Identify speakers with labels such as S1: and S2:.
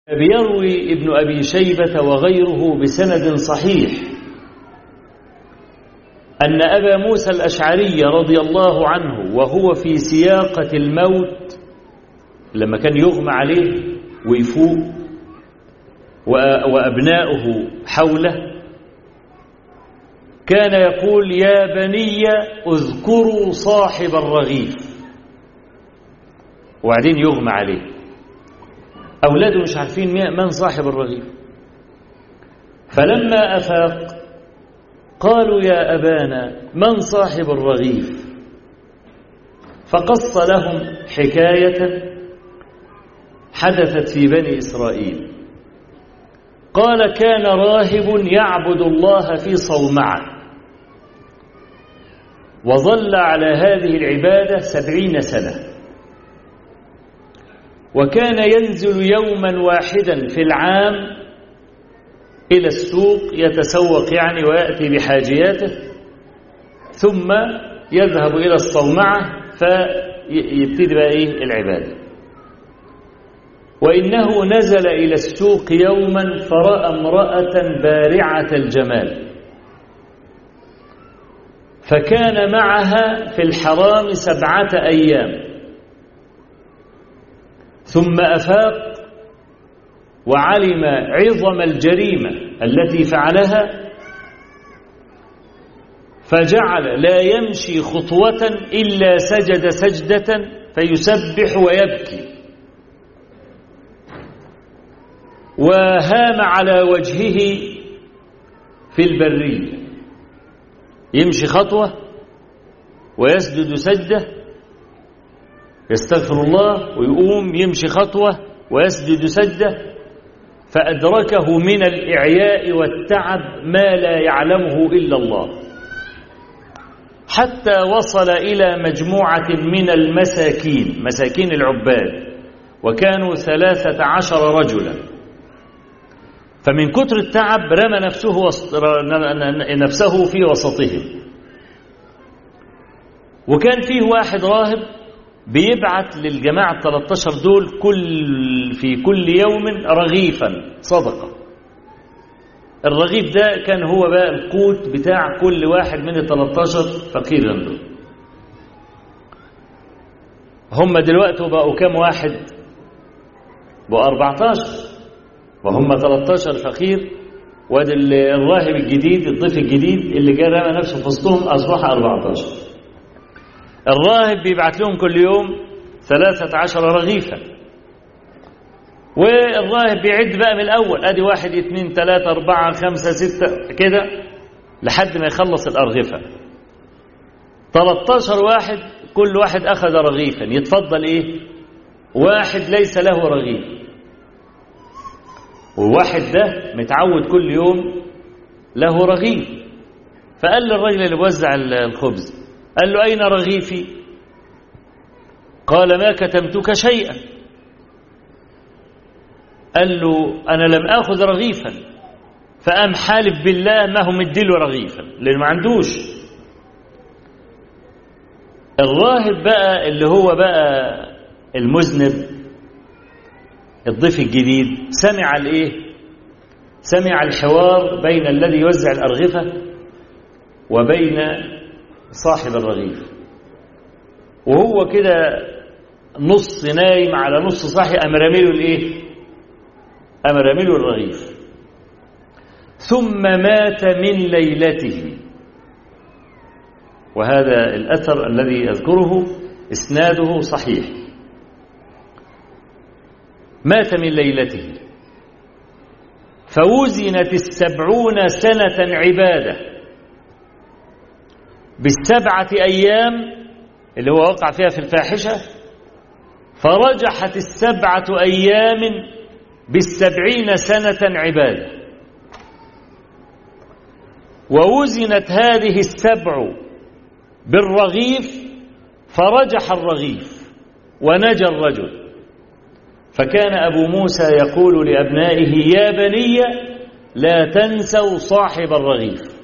S1: بيروي ابن أبي شيبة وغيره بسند صحيح أن أبا موسى الأشعري رضي الله عنه وهو في سياقة الموت لما كان يغمى عليه ويفوق وأبناؤه حوله كان يقول يا بني اذكروا صاحب الرغيف وبعدين يغمى عليه أولاده مش عارفين من صاحب الرغيف فلما أفاق قالوا يا أبانا من صاحب الرغيف فقص لهم حكاية حدثت في بني إسرائيل قال كان راهب يعبد الله في صومعة وظل على هذه العبادة سبعين سنة وكان ينزل يوما واحدا في العام إلى السوق يتسوق يعني ويأتي بحاجياته ثم يذهب إلى الصومعة فيبتدي بقى إيه العبادة وإنه نزل إلى السوق يوما فرأى امرأة بارعة الجمال فكان معها في الحرام سبعة أيام ثم أفاق وعلم عظم الجريمة التي فعلها فجعل لا يمشي خطوة إلا سجد سجدة فيسبح ويبكي وهام على وجهه في البرية يمشي خطوة ويسجد سجدة يستغفر الله ويقوم يمشي خطوة ويسجد سجدة فأدركه من الإعياء والتعب ما لا يعلمه إلا الله حتى وصل إلى مجموعة من المساكين مساكين العباد وكانوا ثلاثة عشر رجلا فمن كتر التعب رمى نفسه وسط نفسه في وسطهم وكان فيه واحد راهب بيبعت للجماعة 13 دول كل في كل يوم رغيفا صدقة الرغيف ده كان هو بقى القوت بتاع كل واحد من ال 13 فقير عنده هم دلوقتي بقوا كام واحد بقوا 14 وهم 13 فقير وادي الراهب الجديد الضيف الجديد اللي جاء رمى نفسه في وسطهم اصبح 14 الراهب بيبعت لهم كل يوم 13 رغيفا والراهب بيعد بقى من الاول ادي واحد اثنين ثلاثة أربعة خمسة ستة كده لحد ما يخلص الأرغفة 13 واحد كل واحد أخذ رغيفا يتفضل إيه واحد ليس له رغيف والواحد ده متعود كل يوم له رغيف فقال للرجل اللي بيوزع الخبز قال له أين رغيفي قال ما كتمتك شيئا قال له أنا لم أخذ رغيفا فقام حالف بالله ما هو مديله رغيفا لأنه ما عندوش الراهب بقى اللي هو بقى المذنب الضيف الجديد سمع الايه سمع الحوار بين الذي يوزع الأرغفة وبين صاحب الرغيف وهو كده نص نايم على نص صاحي أم رميله الايه أم رميله الرغيف ثم مات من ليلته وهذا الأثر الذي يذكره إسناده صحيح مات من ليلته فوزنت السبعون سنة عبادة بالسبعة أيام اللي هو وقع فيها في الفاحشة فرجحت السبعة أيام بالسبعين سنة عبادة ووزنت هذه السبع بالرغيف فرجح الرغيف ونجى الرجل فكان أبو موسى يقول لأبنائه يا بني لا تنسوا صاحب الرغيف